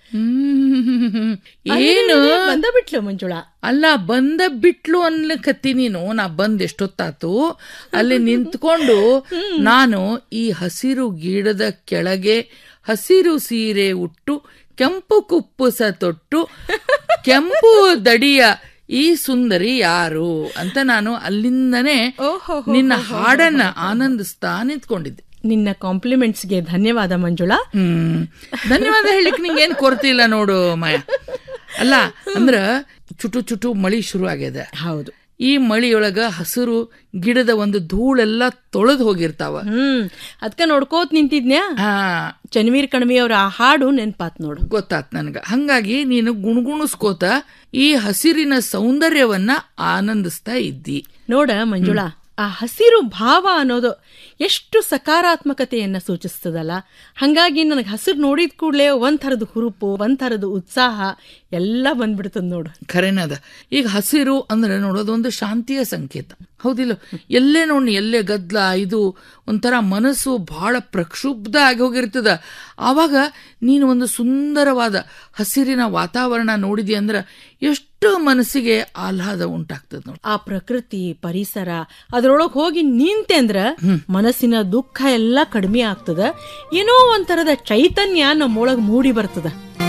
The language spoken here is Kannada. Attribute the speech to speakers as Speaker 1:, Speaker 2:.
Speaker 1: ಹ್ಮ್. ಏನು
Speaker 2: ಬಂದ ಬಿಟ್ಲು ಮಂಜುಳಾ
Speaker 1: ಅಲ್ಲ ಬಂದ ಬಿಟ್ಲು ಅನ್ಲಕತ್ತಿ ನೀನು ನಾ ಬಂದ್ ಎಷ್ಟೊತ್ತಾತು ಅಲ್ಲಿ ನಿಂತ್ಕೊಂಡು ನಾನು ಈ ಹಸಿರು ಗಿಡದ ಕೆಳಗೆ ಹಸಿರು ಸೀರೆ ಉಟ್ಟು ಕೆಂಪು ಕುಪ್ಪುಸ ತೊಟ್ಟು ಕೆಂಪು ದಡಿಯ ಈ ಸುಂದರಿ ಯಾರು ಅಂತ ನಾನು ಅಲ್ಲಿಂದನೇ
Speaker 2: ಓಹೋ
Speaker 1: ನಿನ್ನ ಹಾಡನ್ನ ಆನಂದಿಸ್ತಾ ನಿಂತ್ಕೊಂಡಿದ್ದೆ
Speaker 2: ನಿನ್ನ ಕಾಂಪ್ಲಿಮೆಂಟ್ಸ್ಗೆ ಧನ್ಯವಾದ ಮಂಜುಳಾ
Speaker 1: ಹ್ಮ್ ಧನ್ಯವಾದ ಹೇಳಿಕ್ ನಿಂಗೇನ್ ಕೊರತೆ ಇಲ್ಲ ನೋಡು ಮಾಯ ಅಲ್ಲ ಅಂದ್ರ ಚುಟು ಚುಟು ಮಳಿ ಶುರು ಆಗ್ಯದ
Speaker 2: ಹೌದು
Speaker 1: ಈ ಮಳಿಯೊಳಗ ಹಸಿರು ಗಿಡದ ಒಂದು ಧೂಳೆಲ್ಲ ತೊಳೆದು ಹೋಗಿರ್ತಾವ
Speaker 2: ಹ್ಮ್ ಅದ್ಕ ನೋಡ್ಕೋತ್ ನಿಂತಿದ್ನ್ಯಾ
Speaker 1: ಹಾ
Speaker 2: ಚನ್ವೀರ್ ಕಣ್ವಿ ಅವ್ರ ಆ ಹಾಡು ನೆನ್ಪಾತ್ ನೋಡು
Speaker 1: ಗೊತ್ತಾತ್ ನನ್ಗ ಹಂಗಾಗಿ ನೀನು ಗುಣಗುಣಿಸ್ಕೋತ ಈ ಹಸಿರಿನ ಸೌಂದರ್ಯವನ್ನ ಆನಂದಿಸ್ತಾ ಇದ್ದಿ
Speaker 2: ನೋಡ ಮಂಜುಳಾ ಆ ಹಸಿರು ಭಾವ ಅನ್ನೋದು ಎಷ್ಟು ಸಕಾರಾತ್ಮಕತೆಯನ್ನ ಸೂಚಿಸ್ತದಲ್ಲ ಹಂಗಾಗಿ ನನಗೆ ಹಸಿರು ನೋಡಿದ ಕೂಡಲೇ ಒಂದ್ ಥರದ ಹುರುಪು ಒಂದ್ ಥರದ ಉತ್ಸಾಹ ಎಲ್ಲ ಬಂದ್ಬಿಡ್ತದ ನೋಡು
Speaker 1: ಖರೇನದ ಈಗ ಹಸಿರು ಅಂದ್ರೆ ನೋಡೋದು ಒಂದು ಶಾಂತಿಯ ಸಂಕೇತ ಹೌದಿಲ್ಲ ಎಲ್ಲೇ ನೋಡಿ ಎಲ್ಲೇ ಗದ್ಲ ಇದು ಒಂಥರ ಮನಸ್ಸು ಬಹಳ ಪ್ರಕ್ಷುಬ್ಧ ಆಗಿ ಹೋಗಿರ್ತದ ಆವಾಗ ನೀನು ಒಂದು ಸುಂದರವಾದ ಹಸಿರಿನ ವಾತಾವರಣ ನೋಡಿದಿ ಅಂದ್ರ ಎಷ್ಟು ಮನಸ್ಸಿಗೆ ಆಹ್ಲಾದ ಉಂಟಾಗ್ತದ ನೋಡಿ
Speaker 2: ಆ ಪ್ರಕೃತಿ ಪರಿಸರ ಅದ್ರೊಳಗ್ ಹೋಗಿ ನಿಂತೆ ಅಂದ್ರ ಮನಸ್ಸಿನ ದುಃಖ ಎಲ್ಲ ಕಡಿಮೆ ಆಗ್ತದ ಏನೋ ಒಂಥರದ ಚೈತನ್ಯ ನಮ್ಮೊಳಗ್ ಮೂಡಿ ಬರ್ತದ